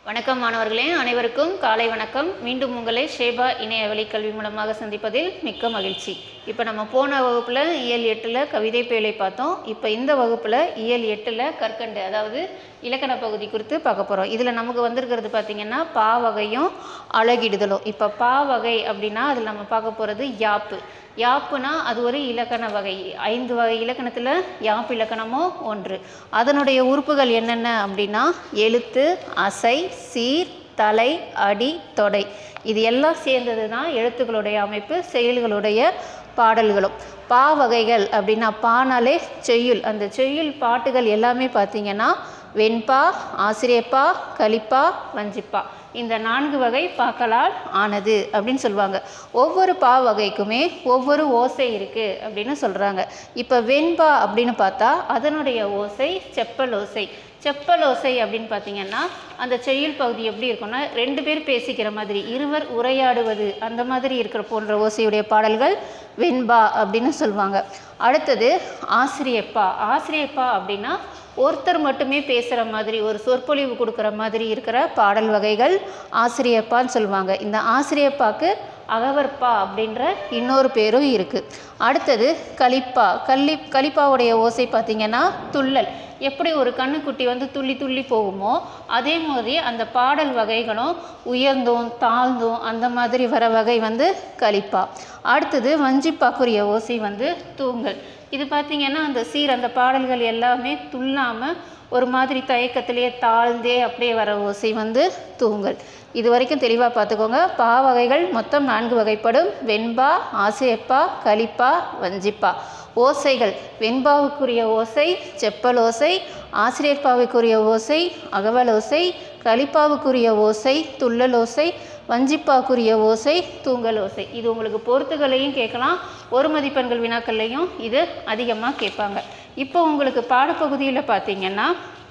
வணக்கம் மாணவர்களே அனைவருக்கும் காலை வணக்கம் மீண்டும் உங்களை ஷேபா இணைய வழிக்கல்வி மூலமாக சந்திப்பதில் மிக்க மகிழ்ச்சி இப்போ நம்ம போன வகுப்பில் இயல் எட்டில் கவிதை பேழை பார்த்தோம் இப்போ இந்த வகுப்பில் இயல் எட்டில் கற்கண்டு அதாவது இலக்கண பகுதி குறித்து பார்க்க போகிறோம் இதில் நமக்கு வந்திருக்கிறது பார்த்திங்கன்னா பா வகையும் அழகிடுதலும் இப்போ பா வகை அப்படின்னா அதில் நம்ம பார்க்க போகிறது யாப்பு யாப்புனா அது ஒரு இலக்கண வகை ஐந்து வகை இலக்கணத்தில் யாப்பு இலக்கணமோ ஒன்று அதனுடைய உறுப்புகள் என்னென்ன அப்படின்னா எழுத்து அசை சீர் தலை அடி தொடை இது எல்லாம் சேர்ந்தது தான் எழுத்துக்களுடைய அமைப்பு செயல்களுடைய பாடல்களும் பா வகைகள் அப்படின்னா பானாலே செய்யுள் அந்த செய்யுள் பாட்டுகள் எல்லாமே பார்த்தீங்கன்னா வெண்பா ஆசிரியப்பா கலிப்பா வஞ்சிப்பா இந்த நான்கு வகை பாக்களால் ஆனது அப்படின்னு சொல்லுவாங்க ஒவ்வொரு பா வகைக்குமே ஒவ்வொரு ஓசை இருக்குது அப்படின்னு சொல்கிறாங்க இப்போ வெண்பா அப்படின்னு பார்த்தா அதனுடைய ஓசை செப்பல் ஓசை செப்பல் ஓசை அப்படின்னு பார்த்தீங்கன்னா அந்த செய்யுள் பகுதி எப்படி இருக்கும்னா ரெண்டு பேர் பேசிக்கிற மாதிரி இருவர் உரையாடுவது அந்த மாதிரி இருக்கிற போன்ற ஓசையுடைய பாடல்கள் வெண்பா அப்படின்னு சொல்லுவாங்க அடுத்தது ஆசிரியப்பா ஆசிரியப்பா அப்படின்னா ஒருத்தர் மட்டுமே பேசுகிற மாதிரி ஒரு சொற்பொழிவு கொடுக்குற மாதிரி இருக்கிற பாடல் வகைகள் ஆசிரியப்பான்னு சொல்லுவாங்க இந்த ஆசிரியப்பாக்கு அகவற்பா அப்படின்ற இன்னொரு பேரும் இருக்குது அடுத்தது கலிப்பா கல்லி கலிப்பாவுடைய ஓசை பார்த்திங்கன்னா துள்ளல் எப்படி ஒரு கண்ணுக்குட்டி வந்து துள்ளி துள்ளி போகுமோ அதே மாதிரி அந்த பாடல் வகைகளும் உயர்ந்தும் தாழ்ந்தும் அந்த மாதிரி வர வகை வந்து கலிப்பா அடுத்தது வஞ்சிப்பாக்குரிய ஓசை வந்து தூங்கல் இது பார்த்திங்கன்னா அந்த சீர் அந்த பாடல்கள் எல்லாமே துள்ளாமல் ஒரு மாதிரி தயக்கத்திலேயே தாழ்ந்தே அப்படியே வர ஓசை வந்து தூங்கல் இது வரைக்கும் தெளிவாக பார்த்துக்கோங்க பா வகைகள் மொத்தம் நான்கு வகைப்படும் வெண்பா ஆசிரியப்பா கலிப்பா வஞ்சிப்பா ஓசைகள் வெண்பாவுக்குரிய ஓசை செப்பல் ஓசை ஆசிரியப்பாவுக்குரிய ஓசை அகவல் ஓசை கலிப்பாவுக்குரிய ஓசை துள்ளல் ஓசை வஞ்சிப்பாக்குரிய ஓசை தூங்கல் ஓசை இது உங்களுக்கு பொறுத்துகளையும் கேட்கலாம் ஒரு மதிப்பெண்கள் வினாக்கள்லையும் இது அதிகமாக கேட்பாங்க இப்போ உங்களுக்கு பாடப்பகுதியில் பார்த்தீங்கன்னா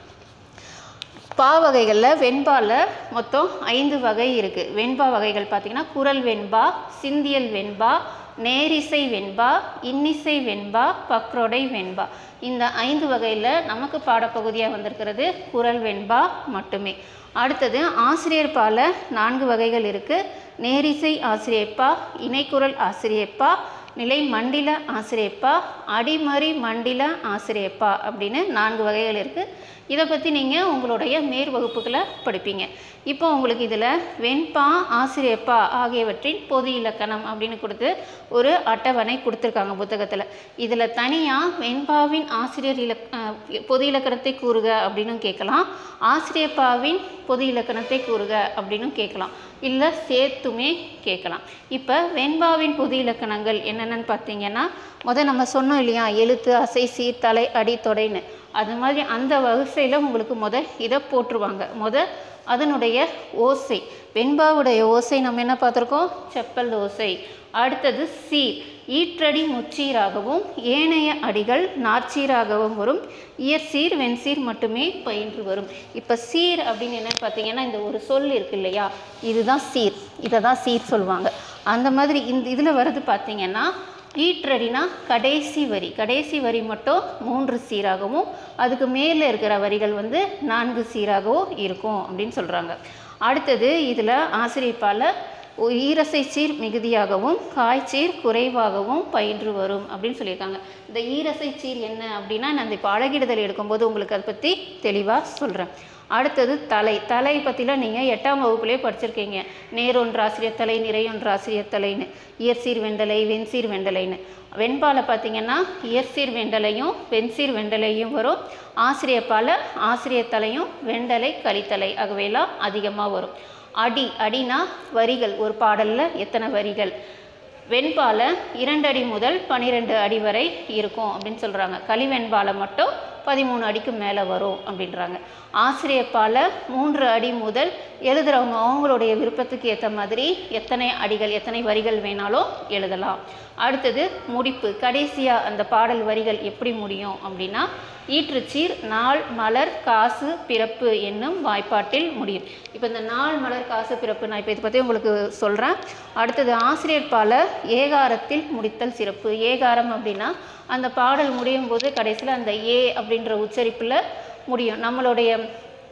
பா வகைகளில் வெண்பாவில் மொத்தம் ஐந்து வகை இருக்குது வெண்பா வகைகள் பார்த்திங்கன்னா குரல் வெண்பா சிந்தியல் வெண்பா நேரிசை வெண்பா இன்னிசை வெண்பா பக்ரோடை வெண்பா இந்த ஐந்து வகையில் நமக்கு பாடப்பகுதியாக வந்திருக்கிறது குரல் வெண்பா மட்டுமே அடுத்தது ஆசிரியர் பால நான்கு வகைகள் இருக்குது நேரிசை ஆசிரியப்பா இணைக்குரல் ஆசிரியப்பா நிலை மண்டில ஆசிரியப்பா அடிமறி மண்டில ஆசிரியப்பா அப்படின்னு நான்கு வகைகள் இருக்குது இதை பற்றி நீங்கள் உங்களுடைய மேற் வகுப்புகளை படிப்பீங்க இப்போ உங்களுக்கு இதில் வெண்பா ஆசிரியப்பா ஆகியவற்றின் பொது இலக்கணம் அப்படின்னு கொடுத்து ஒரு அட்டவணை கொடுத்துருக்காங்க புத்தகத்தில் இதில் தனியாக வெண்பாவின் ஆசிரியர் இலக் பொது இலக்கணத்தை கூறுக அப்படின்னு கேட்கலாம் ஆசிரியப்பாவின் பொது இலக்கணத்தை கூறுக அப்படின்னு கேட்கலாம் இல்லை சேர்த்துமே கேட்கலாம் இப்போ வெண்பாவின் பொது இலக்கணங்கள் என்னென்னு பார்த்தீங்கன்னா முதல் நம்ம சொன்னோம் இல்லையா எழுத்து அசை சீர் தலை அடி தொடைன்னு அது மாதிரி அந்த வரிசையில் உங்களுக்கு முத இதை போட்டுருவாங்க முத அதனுடைய ஓசை வெண்பாவுடைய ஓசை நம்ம என்ன பார்த்துருக்கோம் செப்பல் ஓசை அடுத்தது சீர் ஈற்றடி முச்சீராகவும் ஏனைய அடிகள் நாற்சீராகவும் வரும் இயற்சீர் வெண்சீர் மட்டுமே பயின்று வரும் இப்போ சீர் அப்படின்னு என்னென்னு பார்த்தீங்கன்னா இந்த ஒரு சொல் இருக்கு இல்லையா இதுதான் சீர் இதை தான் சீர் சொல்லுவாங்க அந்த மாதிரி இந்த இதில் வர்றது பார்த்தீங்கன்னா ஈற்றடினா கடைசி வரி கடைசி வரி மட்டும் மூன்று சீராகவும் அதுக்கு மேலே இருக்கிற வரிகள் வந்து நான்கு சீராகவும் இருக்கும் அப்படின்னு சொல்கிறாங்க அடுத்தது இதில் ஆசிரியப்பால் ஈரசை சீர் மிகுதியாகவும் காய்ச்சீர் குறைவாகவும் பயின்று வரும் அப்படின்னு சொல்லியிருக்காங்க இந்த ஈரசை சீர் என்ன அப்படின்னா நான் இந்த இப்போ அழகிடுதல் எடுக்கும்போது உங்களுக்கு அதை பற்றி தெளிவாக சொல்கிறேன் அடுத்தது தலை தலை பற்றிலாம் நீங்கள் எட்டாம் வகுப்புலேயே படிச்சிருக்கீங்க நேரொன்று ஆசிரியர் தலை நிறையொன்று ஆசிரியர் தலைன்னு இயற்சீர் வெண்டலை வெண்சீர் வெண்டலைன்னு வெண்பால பார்த்தீங்கன்னா இயற்சீர் வெண்டலையும் வெண்சீர் வெண்டலையும் வரும் ஆசிரியப்பால் ஆசிரியர் தலையும் வெண்டலை கலித்தலை ஆகவேலாம் அதிகமாக வரும் அடி அடினா வரிகள் ஒரு பாடலில் எத்தனை வரிகள் வெண்பால இரண்டு அடி முதல் பன்னிரெண்டு அடி வரை இருக்கும் அப்படின்னு சொல்கிறாங்க களிவெண்பால மட்டும் பதிமூணு அடிக்கு மேலே வரும் அப்படின்றாங்க ஆசிரியப்பால் மூன்று அடி முதல் எழுதுகிறவங்க அவங்களுடைய விருப்பத்துக்கு ஏற்ற மாதிரி எத்தனை அடிகள் எத்தனை வரிகள் வேணாலும் எழுதலாம் அடுத்தது முடிப்பு கடைசியாக அந்த பாடல் வரிகள் எப்படி முடியும் அப்படின்னா ஈற்றுச்சீர் நாள் மலர் காசு பிறப்பு என்னும் வாய்ப்பாட்டில் முடியும் இப்போ இந்த நாள் மலர் காசு பிறப்பு நான் இப்போ இதை பற்றி உங்களுக்கு சொல்கிறேன் அடுத்தது ஆசிரியர் பால ஏகாரத்தில் முடித்தல் சிறப்பு ஏகாரம் அப்படின்னா அந்த பாடல் முடியும் போது கடைசியில் அந்த ஏ அப்படின்ற உச்சரிப்பில் முடியும் நம்மளுடைய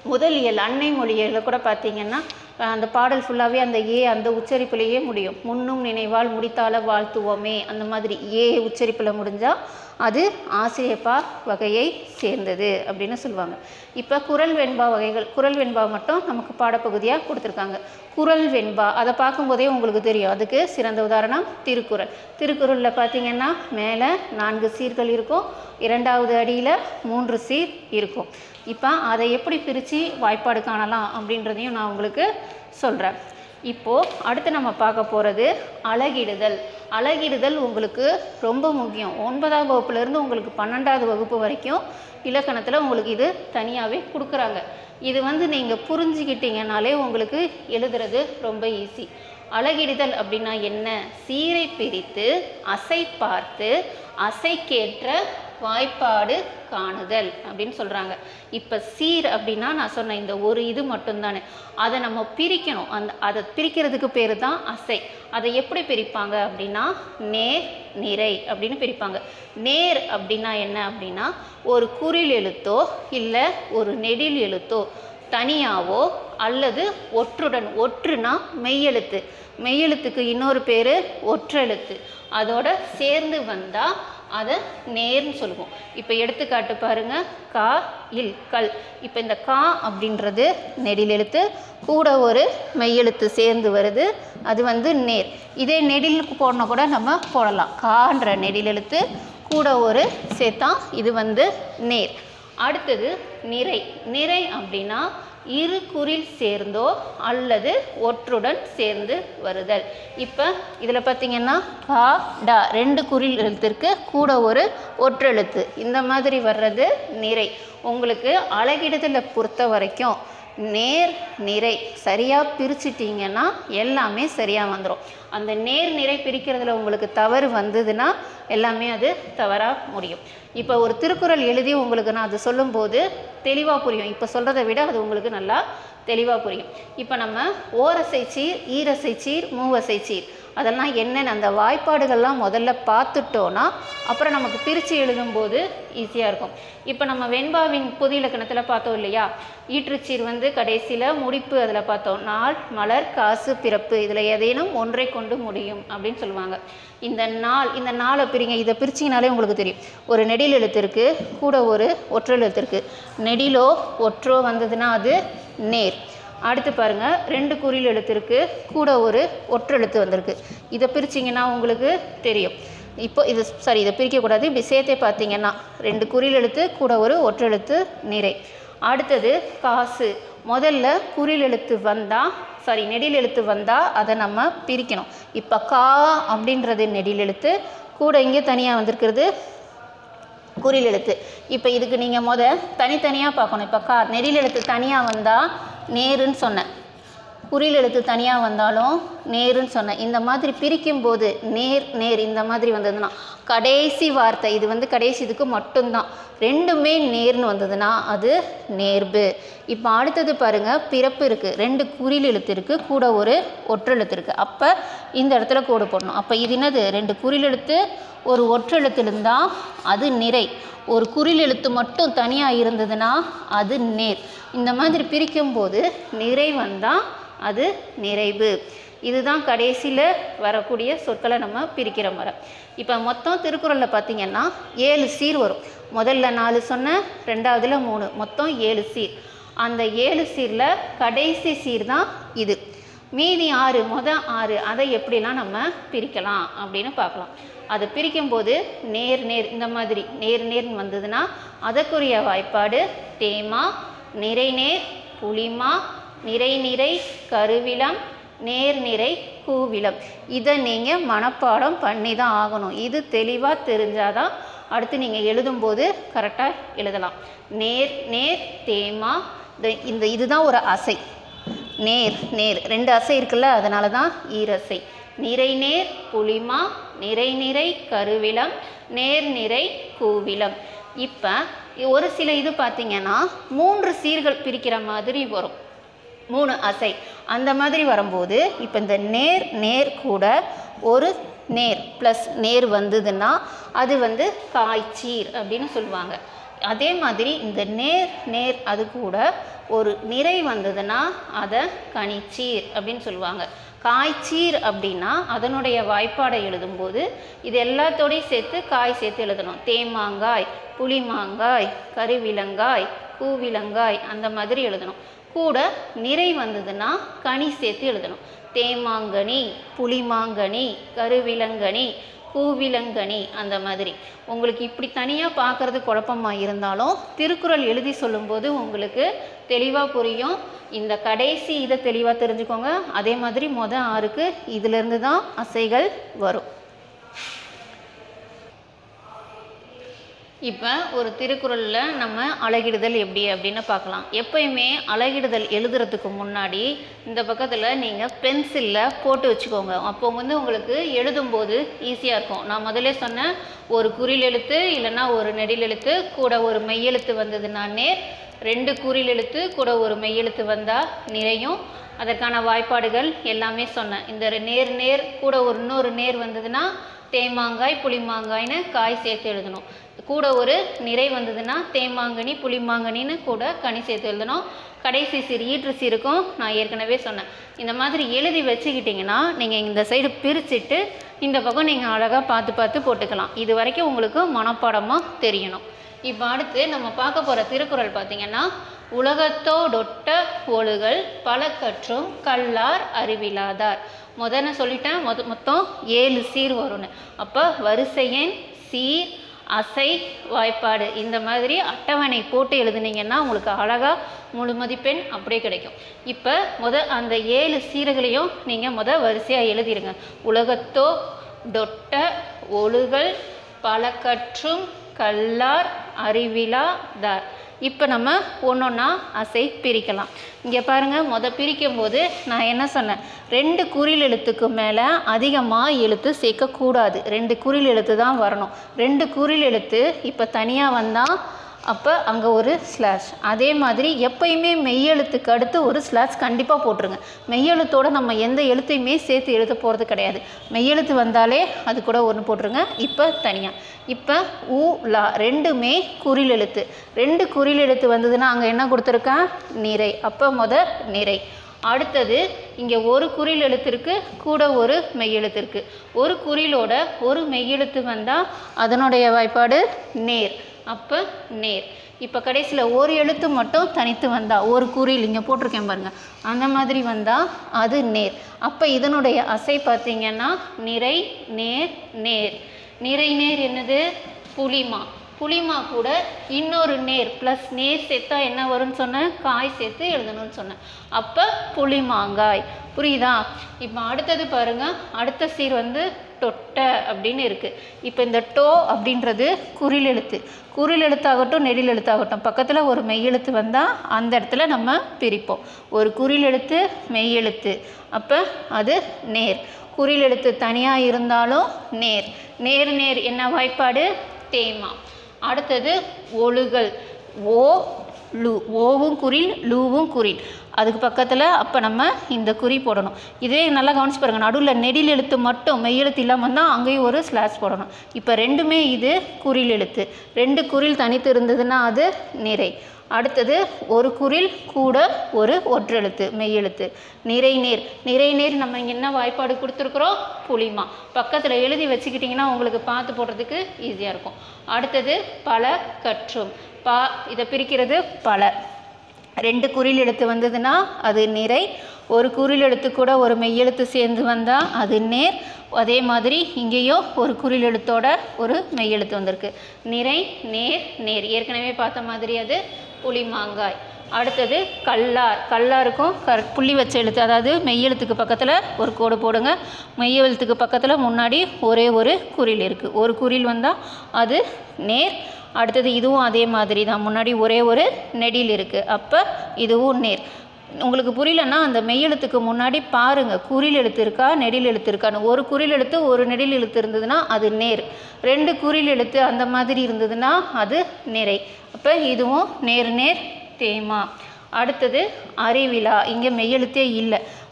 முதல் இயல் அன்னை மொழியில் கூட பார்த்தீங்கன்னா அஹ், அந்த பாடல் ஃபுல்லாகவே அந்த ஏ அந்த உச்சரிப்புலேயே முடியும் முன்னும் நினைவால் முடித்தால வாழ்த்துவோமே அந்த மாதிரி ஏ உச்சரிப்பில் முடிஞ்சால் அது ஆசிரியப்பா வகையை சேர்ந்தது அப்படின்னு சொல்லுவாங்க இப்போ குரல் வெண்பா வகைகள் குரல் வெண்பா மட்டும் நமக்கு பாடப்பகுதியாக கொடுத்துருக்காங்க குரல் வெண்பா அதை பார்க்கும்போதே உங்களுக்கு தெரியும் அதுக்கு சிறந்த உதாரணம் திருக்குறள் திருக்குறளில் பார்த்தீங்கன்னா மேலே நான்கு சீர்கள் இருக்கும் இரண்டாவது அடியில் மூன்று சீர் இருக்கும் இப்போ அதை எப்படி பிரித்து வாய்ப்பாடு காணலாம் அப்படின்றதையும் நான் உங்களுக்கு சொல்கிறேன் இப்போது அடுத்து நம்ம பார்க்க போகிறது அழகிடுதல் அழகிடுதல் உங்களுக்கு ரொம்ப முக்கியம் ஒன்பதாம் வகுப்புலேருந்து உங்களுக்கு பன்னெண்டாவது வகுப்பு வரைக்கும் இலக்கணத்தில் உங்களுக்கு இது தனியாகவே கொடுக்குறாங்க இது வந்து நீங்கள் புரிஞ்சுக்கிட்டீங்கனாலே உங்களுக்கு எழுதுறது ரொம்ப ஈஸி அழகிடுதல் அப்படின்னா என்ன சீரை பிரித்து அசை பார்த்து அசைக்கேற்ற வாய்ப்பாடு காணுதல் அப்படின்னு சொல்கிறாங்க இப்போ சீர் அப்படின்னா நான் சொன்ன இந்த ஒரு இது மட்டும்தானே அதை நம்ம பிரிக்கணும் அந்த அதை பிரிக்கிறதுக்கு பேர் தான் அசை அதை எப்படி பிரிப்பாங்க அப்படின்னா நேர் நிறை அப்படின்னு பிரிப்பாங்க நேர் அப்படின்னா என்ன அப்படின்னா ஒரு குறில் எழுத்தோ இல்லை ஒரு நெடில் எழுத்தோ தனியாவோ அல்லது ஒற்றுடன் ஒற்றுனா மெய்யெழுத்து மெய்யெழுத்துக்கு இன்னொரு பேர் ஒற்றெழுத்து அதோட சேர்ந்து வந்தால் அதை நேர்னு சொல்லுவோம் இப்போ எடுத்துக்காட்டு பாருங்க கா இல் கல் இப்போ இந்த கா அப்படின்றது நெடில் எழுத்து கூட ஒரு மெய்யெழுத்து சேர்ந்து வருது அது வந்து நேர் இதே நெடிலுக்கு போடணும் கூட நம்ம போடலாம் கான்ற நெடில் எழுத்து கூட ஒரு சேர்த்தா இது வந்து நேர் அடுத்தது நிறை நிறை அப்படின்னா இரு குறில் சேர்ந்தோ அல்லது ஒற்றுடன் சேர்ந்து வருதல் இப்போ இதில் பார்த்தீங்கன்னா கா டா ரெண்டு குறில் எழுத்திற்கு கூட ஒரு ஒற்றெழுத்து இந்த மாதிரி வர்றது நிறை உங்களுக்கு அழகிடுதலை பொறுத்த வரைக்கும் நேர் நிறை சரியாக பிரிச்சிட்டிங்கன்னா எல்லாமே சரியாக வந்துடும் அந்த நேர் நிறை பிரிக்கிறதுல உங்களுக்கு தவறு வந்ததுன்னா எல்லாமே அது தவறாக முடியும் இப்போ ஒரு திருக்குறள் எழுதி உங்களுக்கு நான் அது சொல்லும்போது தெளிவாக புரியும் இப்போ சொல்கிறத விட அது உங்களுக்கு நல்லா தெளிவாக புரியும் இப்போ நம்ம ஓரசை சீர் ஈரசை சீர் மூவசை சீர் அதெல்லாம் என்னென்ன அந்த வாய்ப்பாடுகள்லாம் முதல்ல பார்த்துட்டோன்னா அப்புறம் நமக்கு பிரித்து எழுதும்போது ஈஸியாக இருக்கும் இப்போ நம்ம வெண்பாவின் பொது இலக்கணத்தில் பார்த்தோம் இல்லையா ஈற்றுச்சீர் வந்து கடைசியில் முடிப்பு அதில் பார்த்தோம் நாள் மலர் காசு பிறப்பு இதில் ஏதேனும் ஒன்றை கொண்டு முடியும் அப்படின்னு சொல்லுவாங்க இந்த நாள் இந்த நாளை பிரிங்க இதை பிரிச்சிங்கனாலே உங்களுக்கு தெரியும் ஒரு நெடில் எழுத்து இருக்கு கூட ஒரு ஒற்றல் எழுத்து இருக்கு நெடிலோ ஒற்றோ வந்ததுன்னா அது நேர் அடுத்து பாருங்க ரெண்டு குறில் எழுத்து இருக்கு கூட ஒரு ஒற்றெழுத்து வந்திருக்கு இதை பிரிச்சிங்கன்னா உங்களுக்கு தெரியும் இப்போ இது சாரி இதை பிரிக்கக்கூடாது இப்படி சேர்த்தே பார்த்தீங்கன்னா ரெண்டு குறில் எழுத்து கூட ஒரு ஒற்றெழுத்து நிறை அடுத்தது காசு முதல்ல குறில் எழுத்து வந்தால் சாரி நெடில் எழுத்து வந்தால் அதை நம்ம பிரிக்கணும் இப்போ கா அப்படின்றது நெடில் எழுத்து கூட இங்கே தனியாக வந்திருக்கிறது குறில் எழுத்து இப்போ இதுக்கு நீங்கள் முத தனித்தனியாக பார்க்கணும் இப்போ கா நெடில் எழுத்து தனியாக வந்தால் நேருன்னு சொன்னேன் குறில் எழுத்து தனியாக வந்தாலும் நேருன்னு சொன்னேன் இந்த மாதிரி பிரிக்கும்போது நேர் நேர் இந்த மாதிரி வந்ததுன்னா கடைசி வார்த்தை இது வந்து கடைசி இதுக்கு மட்டும்தான் ரெண்டுமே நேர்னு வந்ததுன்னா அது நேர்பு இப்போ அடுத்தது பாருங்கள் பிறப்பு இருக்குது ரெண்டு குறில் எழுத்து இருக்குது கூட ஒரு ஒற்றெழுத்து இருக்குது அப்போ இந்த இடத்துல கோடு போடணும் அப்போ இது என்னது ரெண்டு குறில் எழுத்து ஒரு ஒற்றெழுத்து இருந்தால் அது நிறை ஒரு குறில் எழுத்து மட்டும் தனியாக இருந்ததுன்னா அது நேர் இந்த மாதிரி பிரிக்கும்போது நிறை வந்தால் அது நிறைவு இதுதான் கடைசியில் வரக்கூடிய சொற்களை நம்ம பிரிக்கிற முறை இப்போ மொத்தம் திருக்குறளில் பார்த்தீங்கன்னா ஏழு சீர் வரும் முதல்ல நாலு சொன்னேன் ரெண்டாவதுல மூணு மொத்தம் ஏழு சீர் அந்த ஏழு சீரில் கடைசி சீர் தான் இது மீதி ஆறு மொத ஆறு அதை எப்படிலாம் நம்ம பிரிக்கலாம் அப்படின்னு பார்க்கலாம் அதை பிரிக்கும்போது நேர் நேர் இந்த மாதிரி நேர் நேர்னு வந்ததுன்னா அதற்குரிய வாய்ப்பாடு தேமா நிறைநேர் புளிமா நிறை நிறை கருவிலம் நேர் நிறை கூவிலம் இதை நீங்கள் மனப்பாடம் பண்ணி தான் ஆகணும் இது தெளிவாக தெரிஞ்சாதான் அடுத்து நீங்கள் எழுதும்போது கரெக்டாக எழுதலாம் நேர் நேர் தேமா இந்த- இந்த இதுதான் ஒரு அசை நேர் நேர் ரெண்டு அசை இருக்குல்ல அதனால தான் ஈரசை நிறை நேர் புளிமா நிறை நிறை கருவிலம் நேர் நிறை கூவிலம் இப்போ ஒரு சில இது பார்த்தீங்கன்னா மூன்று சீர்கள் பிரிக்கிற மாதிரி வரும் மூணு அசை அந்த மாதிரி வரும்போது இப்போ இந்த நேர் நேர் கூட ஒரு நேர் ப்ளஸ் நேர் வந்ததுன்னா அது வந்து காய்ச்சீர் அப்படின்னு சொல்லுவாங்க அதே மாதிரி இந்த நேர் நேர் அது கூட ஒரு நிறை வந்ததுன்னா அதை கனிச்சீர் அப்படின்னு சொல்லுவாங்க காய்ச்சீர் அப்படின்னா அதனுடைய வாய்ப்பாடை எழுதும்போது இது எல்லாத்தோடையும் சேர்த்து காய் சேர்த்து எழுதணும் தேமாங்காய் புளிமாங்காய் கருவிலங்காய் பூவிலங்காய் அந்த மாதிரி எழுதணும் கூட நிறை வந்ததுன்னா கனி சேர்த்து எழுதணும் தேமாங்கனி புளிமாங்கனி கருவிலங்கனி பூவிலங்கனி அந்த மாதிரி உங்களுக்கு இப்படி தனியாக பார்க்கறது குழப்பமாக இருந்தாலும் திருக்குறள் எழுதி சொல்லும்போது உங்களுக்கு தெளிவாக புரியும் இந்த கடைசி இதை தெளிவாக தெரிஞ்சுக்கோங்க அதே மாதிரி மொத ஆறுக்கு இதிலிருந்து தான் அசைகள் வரும் இப்போ ஒரு திருக்குறளில் நம்ம அழகிடுதல் எப்படி அப்படின்னு பார்க்கலாம் எப்பயுமே அழகிடுதல் எழுதுறதுக்கு முன்னாடி இந்த பக்கத்தில் நீங்கள் பென்சிலில் போட்டு வச்சுக்கோங்க அப்போ வந்து உங்களுக்கு எழுதும்போது ஈஸியாக இருக்கும் நான் முதல்ல சொன்னேன் ஒரு குறில் எழுத்து இல்லைன்னா ஒரு நெடில் எழுத்து கூட ஒரு மெய்யெழுத்து வந்ததுனானே ரெண்டு குறில் எழுத்து கூட ஒரு மெய்யெழுத்து வந்தால் நிறையும் அதற்கான வாய்ப்பாடுகள் எல்லாமே சொன்னேன் இந்த ரெ- நேர் நேர் கூட ஒரு இன்னொரு நேர் வந்ததுன்னா தேமாங்காய் புளிமாங்காய்னு காய் சேர்த்து எழுதணும் கூட ஒரு நிறை வந்ததுன்னா தேமாங்கனி புளிமாங்கனின்னு கூட கனி சேர்த்து எழுதணும் கடைசி சீர் ஈற்று சீருக்கும் நான் ஏற்கனவே சொன்னேன் இந்த மாதிரி எழுதி வச்சுக்கிட்டிங்கன்னா நீங்கள் இந்த சைடு பிரிச்சுட்டு இந்த பக்கம் நீங்கள் அழகாக பார்த்து பார்த்து போட்டுக்கலாம் இது வரைக்கும் உங்களுக்கு மனப்பாடமாக தெரியணும் இப்போ அடுத்து நம்ம பார்க்க போகிற திருக்குறள் பார்த்தீங்கன்னா உலகத்தோடொட்ட ஒழுகல் பல கற்றும் கல்லார் அறிவிலாதார் முதல்ல சொல்லிட்டேன் மொத மொத்தம் ஏழு சீர் வரும்னு அப்போ வரிசையன் சீர் அசை வாய்ப்பாடு இந்த மாதிரி அட்டவணை போட்டு எழுதுனீங்கன்னா உங்களுக்கு அழகாக முழு மதிப்பெண் அப்படியே கிடைக்கும் இப்போ முத அந்த ஏழு சீர்களையும் நீங்கள் முத வரிசையாக எழுதிடுங்க உலகத்தோ டொட்ட ஒழுகல் பல கற்றும் கல்லார் அறிவிலாதார் இப்போ நம்ம ஒன்றொன்னா அசை பிரிக்கலாம் இங்கே பாருங்கள் முத பிரிக்கும் போது நான் என்ன சொன்னேன் ரெண்டு குறில் எழுத்துக்கு மேலே அதிகமாக எழுத்து சேர்க்கக்கூடாது ரெண்டு குறில் எழுத்து தான் வரணும் ரெண்டு குறில் எழுத்து இப்போ தனியாக வந்தால் அப்போ அங்கே ஒரு ஸ்லாஷ் அதே மாதிரி எப்பயுமே மெய்யெழுத்துக்கு அடுத்து ஒரு ஸ்லாஷ் கண்டிப்பாக போட்டுருங்க மெய்யெழுத்தோட நம்ம எந்த எழுத்தையுமே சேர்த்து எழுத போகிறது கிடையாது மெய்யெழுத்து வந்தாலே அது கூட ஒன்று போட்டுருங்க இப்போ தனியாக இப்போ ஊ லா ரெண்டுமே குறில் எழுத்து ரெண்டு குறில் எழுத்து வந்ததுன்னா அங்கே என்ன கொடுத்துருக்கேன் நிறை அப்போ முத நிறை அடுத்தது இங்கே ஒரு குறில் எழுத்து இருக்கு கூட ஒரு மெய்யெழுத்து இருக்கு ஒரு குறிலோட ஒரு மெய்யெழுத்து வந்தால் அதனுடைய வாய்ப்பாடு நேர் அப்போ நேர் இப்போ கடைசியில் ஒரு எழுத்து மட்டும் தனித்து வந்தா ஒரு குறில் இங்கே போட்டிருக்கேன் பாருங்க அந்த மாதிரி வந்தால் அது நேர் அப்போ இதனுடைய அசை பார்த்தீங்கன்னா நிறை நேர் நேர் நிறை நேர் என்னது புளிமா புளிமா கூட இன்னொரு நேர் ப்ளஸ் நேர் சேர்த்தா என்ன வரும்னு சொன்னேன் காய் சேர்த்து எழுதணும்னு சொன்னேன் அப்போ புளிமாங்காய் புரியுதா இப்போ அடுத்தது பாருங்க அடுத்த சீர் வந்து தொட்ட அப்படின்னு இருக்குது இப்போ இந்த டோ அப்படின்றது குறில் எழுத்து குறில் எழுத்தாகட்டும் நெடில் எழுத்தாகட்டும் பக்கத்தில் ஒரு மெய்யெழுத்து வந்தால் அந்த இடத்துல நம்ம பிரிப்போம் ஒரு குறில் எழுத்து மெய்யெழுத்து அப்போ அது நேர் குறில் எழுத்து தனியாக இருந்தாலும் நேர் நேர் நேர் என்ன வாய்ப்பாடு தேமா அடுத்தது ஒழுகல் ஓ லு ஓவும் குறில் லூவும் குறில் அதுக்கு பக்கத்தில் அப்போ நம்ம இந்த குறி போடணும் இதே நல்லா கவனிச்சு பாருங்க நடுவில் நெடில் எழுத்து மட்டும் மெய்யெழுத்து இல்லாமல் வந்தால் அங்கேயும் ஒரு ஸ்லாஷ் போடணும் இப்போ ரெண்டுமே இது குறில் எழுத்து ரெண்டு குறில் தனித்து இருந்ததுன்னா அது நிறை அடுத்தது ஒரு குறில் கூட ஒரு ஒற்றெழுத்து மெய்யெழுத்து நிறை நேர் நிறை நேர் நம்ம இங்கே என்ன வாய்ப்பாடு கொடுத்துருக்குறோம் புளிமா பக்கத்தில் எழுதி வச்சுக்கிட்டிங்கன்னா உங்களுக்கு பார்த்து போடுறதுக்கு ஈஸியாக இருக்கும் அடுத்தது பல கற்றும் பா இதை பிரிக்கிறது பல ரெண்டு குறில் எழுத்து வந்ததுன்னா அது நிறை ஒரு குறில் எழுத்து கூட ஒரு மெய்யெழுத்து சேர்ந்து வந்தால் அது நேர் அதே மாதிரி இங்கேயும் ஒரு குறில் எழுத்தோட ஒரு மெய்யெழுத்து வந்திருக்கு நிறை நேர் நேர் ஏற்கனவே பார்த்த மாதிரி அது புளிமாங்காய் அடுத்தது கல்லார் கல்லாருக்கும் கர் புள்ளி வச்ச எழுத்து அதாவது மெய்யெழுத்துக்கு பக்கத்தில் ஒரு கோடு போடுங்க மெய்யெழுத்துக்கு பக்கத்தில் முன்னாடி ஒரே ஒரு குறில் இருக்குது ஒரு குறில் வந்தால் அது நேர் அடுத்தது இதுவும் அதே மாதிரி தான் முன்னாடி ஒரே ஒரு நெடில் இருக்குது அப்போ இதுவும் நேர் உங்களுக்கு புரியலன்னா அந்த மெய்யெழுத்துக்கு முன்னாடி பாருங்கள் குறில் எழுத்து இருக்கா நெடில் எழுத்து இருக்கான்னு ஒரு குறில் எழுத்து ஒரு நெடில் எழுத்து இருந்ததுன்னா அது நேர் ரெண்டு குறில் எழுத்து அந்த மாதிரி இருந்ததுன்னா அது நிறை அப்போ இதுவும் நேர் நேர் தேமா அடுத்தது அறிவிலா இங்கே மெய்யெழுத்தே இல்லை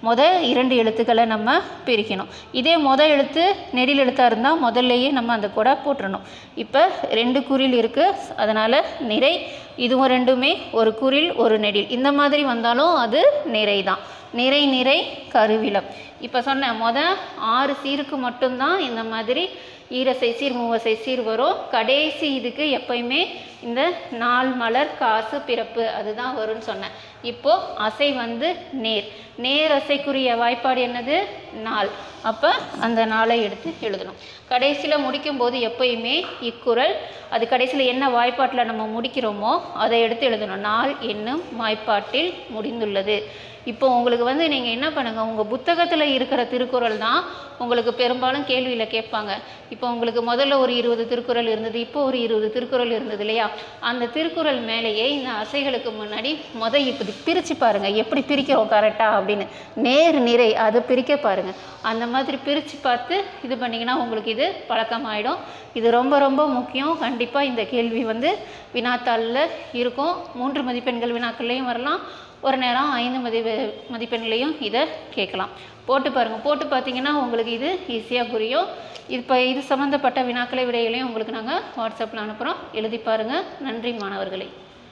முத இரண்டு எழுத்துக்களை நம்ம பிரிக்கணும் இதே முத எழுத்து நெடில் எழுத்தாக இருந்தால் முதல்லையே நம்ம அந்த கூட போட்டுறணும் இப்போ ரெண்டு குறில் இருக்குது அதனால் நிறை இதுவும் ரெண்டுமே ஒரு குறில் ஒரு நெடில் இந்த மாதிரி வந்தாலும் அது நிறை தான் நிறை நிறை கருவிலம் இப்போ சொன்னேன் முத ஆறு சீருக்கு மட்டும்தான் இந்த மாதிரி ஈரசை சீர் மூவசை சீர் வரும் கடைசி இதுக்கு எப்பயுமே இந்த நாள் மலர் காசு பிறப்பு அதுதான் வரும்னு சொன்னேன் இப்போ அசை வந்து நேர் நேர் அசைக்குரிய வாய்ப்பாடு என்னது நாள் அப்போ அந்த நாளை எடுத்து எழுதணும் கடைசியில் முடிக்கும்போது எப்பயுமே இக்குறள் அது கடைசியில் என்ன வாய்ப்பாட்டில் நம்ம முடிக்கிறோமோ அதை எடுத்து எழுதணும் நாள் என்னும் வாய்ப்பாட்டில் முடிந்துள்ளது இப்போ உங்களுக்கு வந்து நீங்கள் என்ன பண்ணுங்கள் உங்கள் புத்தகத்தில் இருக்கிற திருக்குறள் தான் உங்களுக்கு பெரும்பாலும் கேள்வியில் கேட்பாங்க இப்போ உங்களுக்கு முதல்ல ஒரு இருபது திருக்குறள் இருந்தது இப்போ ஒரு இருபது திருக்குறள் இருந்தது இல்லையா அந்த திருக்குறள் மேலேயே இந்த அசைகளுக்கு முன்னாடி முத இப்படி பிரித்து பாருங்கள் எப்படி பிரிக்கிறோம் கரெக்டாக அப்படின்னு நேர் நிறை அதை பிரிக்க பாருங்கள் அந்த மாதிரி பிரித்து பார்த்து இது பண்ணிங்கன்னா உங்களுக்கு இது பழக்கமாயிடும் இது ரொம்ப ரொம்ப முக்கியம் கண்டிப்பாக இந்த கேள்வி வந்து வினாத்தாளில் இருக்கும் மூன்று மதிப்பெண்கள் வினாக்கள்லையும் வரலாம் ஒரு நேரம் ஐந்து மதி மதிப்பெண்லையும் இதை கேட்கலாம் போட்டு பாருங்கள் போட்டு பார்த்தீங்கன்னா உங்களுக்கு இது ஈஸியாக புரியும் இப்போ இது சம்மந்தப்பட்ட வினாக்களை விடைகளையும் உங்களுக்கு நாங்கள் வாட்ஸ்அப்பில் அனுப்புகிறோம் எழுதி பாருங்கள் நன்றி மாணவர்களே